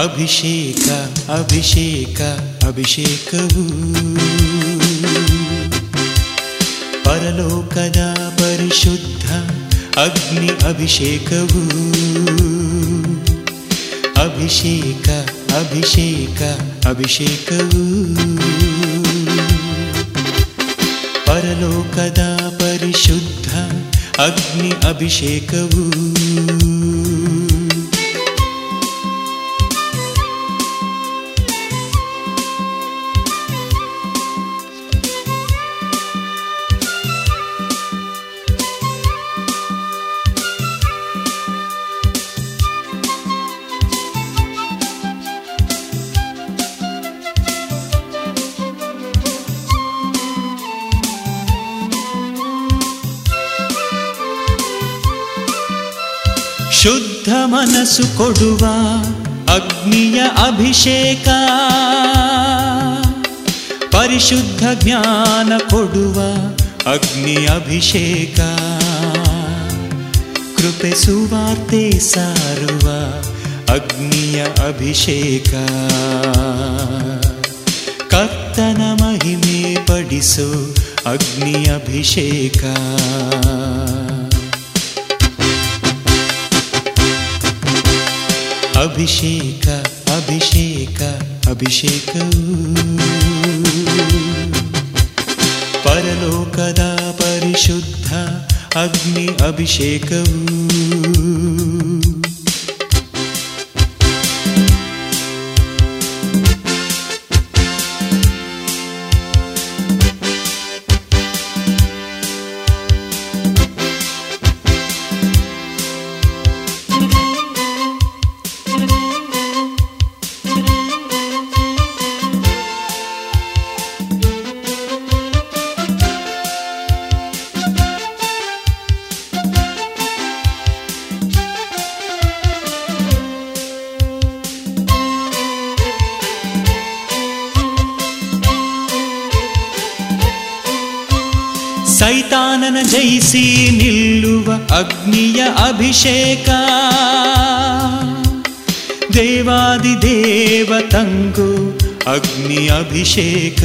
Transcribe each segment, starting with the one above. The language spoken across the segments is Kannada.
ಅಭಿಷೇಕ ಅಭಿಷೇಕ ಅಭಿಷೇಕವು ಪರಲೋಕದ ಪರಿಶುದ್ಧ ಅಗ್ನಿ ಅಭಿಷೇಕವು ಅಭಿಷೇಕ ಅಭಿಷೇಕ ಅಭಿಷೇಕವು ಪರಲೋಕದ ಪರಿಶುದ್ಧ ಅಗ್ನಿ ಅಭಿಷೇಕವು ಶುದ್ಧ ಮನಸ್ಸು ಕೊಡುವ ಅಗ್ನಿಯ ಅಭಿಷೇಕ ಪರಿಶುದ್ಧ ಜ್ಞಾನ ಕೊಡುವ ಅಗ್ನಿ ಅಭಿಷೇಕ ಕೃಪೆ ಸುವಾರ್ತೆ ಸಾರುವ ಅಗ್ನಿಯ ಅಭಿಷೇಕ ಕರ್ತನ ಮಹಿಮೆ ಪಡಿಸು ಅಗ್ನಿ ಅಭಿಷೇಕ ಅಭಿಷೇಕ ಅಭಿಷೇಕ ಅಭಿಷೇಕವು ಪರಲೋಕದ ಪರಿಶುದ್ಧ ಅಗ್ನಿ ಅಭಿಷೇಕವು ಸೈತಾನನ ಜಯಿಸಿ ನಿಲ್ಲುವ ಅಗ್ನಿಯ ಅಭಿಷೇಕ ದೇವಾದಿ ದೇವ ತಂಗು ಅಗ್ನಿ ಅಭಿಷೇಕ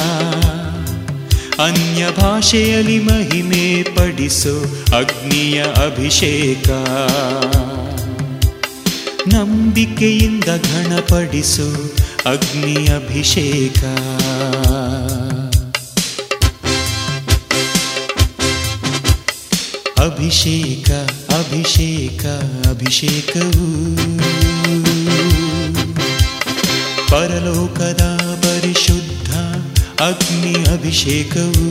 ಅನ್ಯ ಭಾಷೆಯಲ್ಲಿ ಮಹಿಮೆ ಪಡಿಸು ಅಗ್ನಿಯ ಅಭಿಷೇಕ ನಂಬಿಕೆಯಿಂದ ಘನಪಡಿಸು ಅಗ್ನಿ ಅಭಿಷೇಕ ಅಭಿಷೇಕ ಅಭಿಷೇಕ ಅಭಿಷೇಕವು ಪರಲೋಕದ ಪರಿಶುದ್ಧ ಅಗ್ನಿ ಅಭಿಷೇಕವು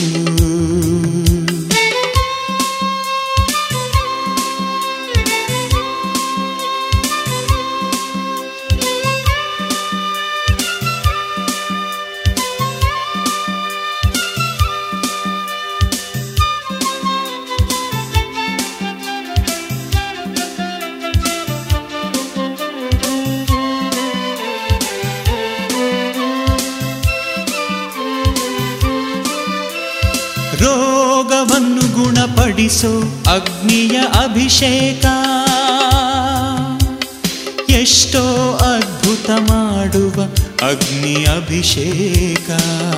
ರೋಗವನ್ನು ಗುಣಪಡಿಸೋ ಅಗ್ನಿಯ ಅಭಿಷೇಕ ಎಷ್ಟೋ ಅದ್ಭುತ ಮಾಡುವ ಅಗ್ನಿ ಅಭಿಷೇಕ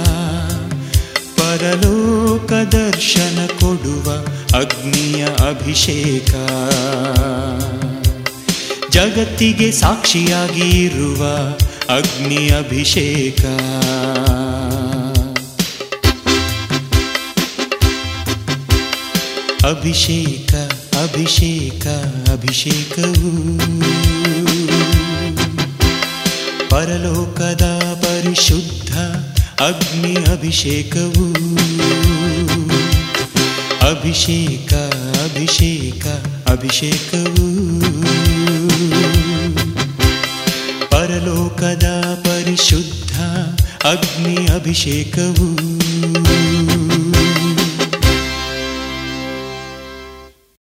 ಪರಲೋಕ ದರ್ಶನ ಕೊಡುವ ಅಗ್ನಿಯ ಅಭಿಷೇಕ ಜಗತ್ತಿಗೆ ಸಾಕ್ಷಿಯಾಗಿ ಇರುವ ಅಗ್ನಿ ಅಭಿಷೇಕ ಅಭಿಷೇಕ ಅಭಿಷೇಕ ಅಭಿಷೇಕವು ಪರಲೋಕದ ಪರಿಶುದ್ಧ ಅಗ್ನಿ ಅಭಿಷೇಕವು ಅಭಿಷೇಕ ಅಭಿಷೇಕ ಅಭಿಷೇಕವು ಪರಲೋಕದ ಪರಿಶುದ್ಧ ಅಗ್ನಿ ಅಭಿಷೇಕವು